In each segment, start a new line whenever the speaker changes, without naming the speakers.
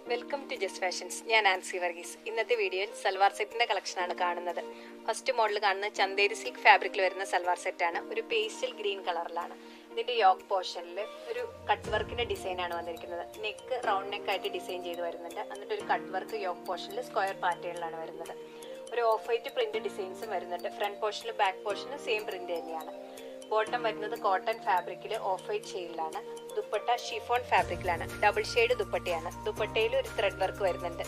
welcome to just fashions ഞാൻ ആൻസി വർഗീസ് ഇന്നത്തെ വീഡിയോയിൽ സൽവാർ സെറ്റിന്റെ കളക്ഷനാണ് കാണുന്നത് ഫസ്റ്റ് മോഡൽ കാണുന്നത് ചന്തേരി സിൽക്ക് ഫാബ്രിക്കിൽ വരുന്ന സൽവാർ സെറ്റാണ് ഒരു പേസ്റ്റൽ ഗ്രീൻ കളറിലാണ് ഇതിന്റെ യോക്ക് പോർഷനിൽ ഒരു കട്ട് വർക്കിന്റെ ഡിസൈൻ ആണ് വന്നിരിക്കുന്നത് നെക്ക് റൗണ്ട് നെക്ക് ആയിട്ട് ഡിസൈൻ ചെയ്ത് വരുന്നുണ്ട് എന്നിട്ട് ഒരു കട്ട് വർക്ക് യോക്ക് പോർഷനിൽ സ്ക്വയർ പാറ്റേണിലാണ് വരുന്നത് ഒരു ഓഫ് വൈറ്റ് പ്രിന്റ് ഡിസൈൻസും വരുന്നുണ്ട് ഫ്രണ്ട് പോർഷനിൽ ബാക്ക് പോർഷനിൽ സെയിം പ്രിന്റ് തന്നെയാണ് ബോട്ടം വരുന്നത് കോട്ടൺ ഫാബ്രിക്കിൽ ഓഫ് വൈറ്റ് ഷെയ്ഡിലാണ് ദുപ്പട്ട ഷിഫോൺ ഫാബ്രിക്കിലാണ് ഡബിൾ ഷെയ്ഡ് ദുപ്പട്ടയാണ് ദുപ്പട്ടയിൽ ഒരു ത്രെഡ് വർക്ക് വരുന്നുണ്ട്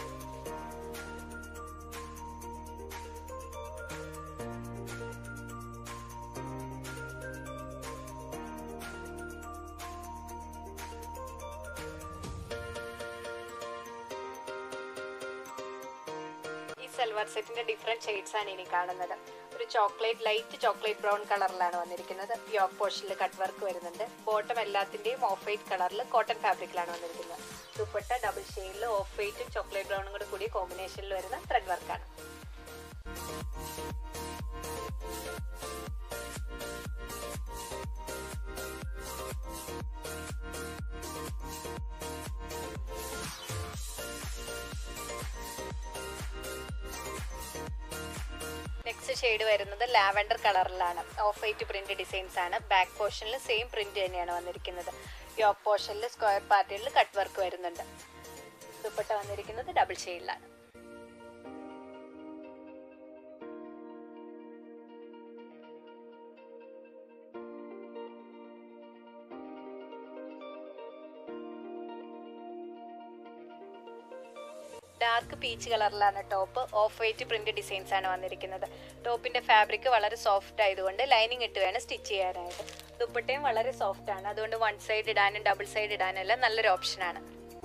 ഈ സൽവാർ സെറ്റിന്റെ ഡിഫറെന്റ് ഷെയ്ഡ്സ് ആണ് ഇനി കാണുന്നത് ഒരു ചോക്ലേറ്റ് ലൈറ്റ് ചോക്ലേറ്റ് ബ്രൗൺ കളറിലാണ് വന്നിരിക്കുന്നത് യോക്ക് പോർഷനിൽ കട്ട് വർക്ക് വരുന്നുണ്ട് ബോട്ടം എല്ലാത്തിന്റെയും ഓഫ് വൈറ്റ് കളറിൽ കോട്ടൺ ഫാബ്രിക്കിലാണ് വന്നിരിക്കുന്നത് ദുപ്പട്ട ഡബിൾ ഷെയ്ഡിൽ ഓഫ് വൈറ്റും ചോക്ലേറ്റ് ബ്രൗണും കൂടെ കൂടി കോമ്പിനേഷനിൽ വരുന്ന ത്രെഡ് വർക്കാണ് നെക്സ്റ്റ് ഷെയ്ഡ് വരുന്നത് ലാവൻഡർ കളറിലാണ് ഓഫ് വൈറ്റ് പ്രിന്റ് ഡിസൈൻസ് ആണ് ബാക്ക് പോർഷനിൽ സെയിം പ്രിന്റ് തന്നെയാണ് വന്നിരിക്കുന്നത് യോക്ക് പോർഷനിൽ സ്ക്വയർ പാറ്റേണിൽ കട്ട് വർക്ക് വരുന്നുണ്ട് ദുപ്പട്ട വന്നിരിക്കുന്നത് ഡബിൾ ഷെയ്ഡിലാണ് ഡാർക്ക് പീച്ച് കളറിലാണ് top off white print designs ആണ് വന്നിരിക്കുന്നത് ടോപ്പിന്റെ ഫാബ്രിക് വളരെ സോഫ്റ്റ് ആയതുകൊണ്ട് ലൈനിങ് ഇട്ട് വേണം സ്റ്റിച്ച് ചെയ്യാനായിട്ട് ദുപ്പട്ടയും വളരെ സോഫ്റ്റ് ആണ് അതുകൊണ്ട് വൺ സൈഡ് ഇടാനും ഡബിൾ സൈഡ് ഇടാനും എല്ലാം നല്ലൊരു ഓപ്ഷനാണ്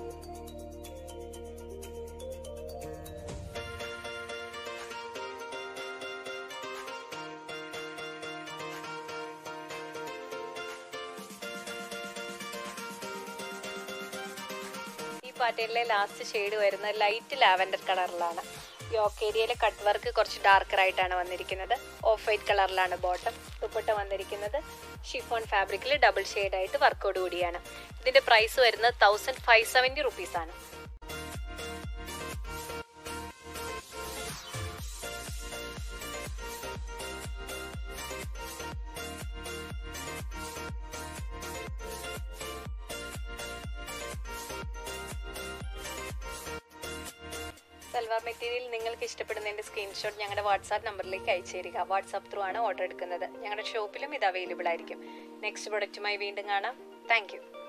ഈ പാറ്റേണിലെ ലാസ്റ്റ് ഷെയ്ഡ് വരുന്നത് ലൈറ്റ് ലാവൻഡർ കളറിലാണ് യോക്ക് ഏരിയയിലെ കട്ട് വർക്ക് കുറച്ച് ഡാർക്കർ ആയിട്ടാണ് വന്നിരിക്കുന്നത് ഓഫ് വൈറ്റ് കളറിലാണ് ബോട്ടം ദുപ്പട്ട വന്നിരിക്കുന്നത് ഷിഫോൺ ഫാബ്രിക്കിൽ ഡബിൾ ഷെയ്ഡ് ആയിട്ട് വർക്കോട് കൂടിയാണ് ഇതിന്റെ പ്രൈസ് വരുന്നത് തൗസൻഡ് ഫൈവ് സെവൻറ്റി റുപ്പീസ് ആണ് സൽവാർ മെറ്റീരിയൽ നിങ്ങൾക്ക് ഇഷ്ടപ്പെടുന്നതിന്റെ സ്ക്രീൻഷോട്ട് ഞങ്ങളുടെ വാട്സാപ്പ് നമ്പറിലേക്ക് അയച്ചു തരിക വാട്സാപ്പ് ത്രൂ ആണ് ഓർഡർ എടുക്കുന്നത് ഞങ്ങളുടെ ഷോപ്പിലും ഇത് അവൈലബിൾ ആയിരിക്കും നെക്സ്റ്റ് പ്രൊഡക്റ്റുമായി വീണ്ടും കാണാം താങ്ക്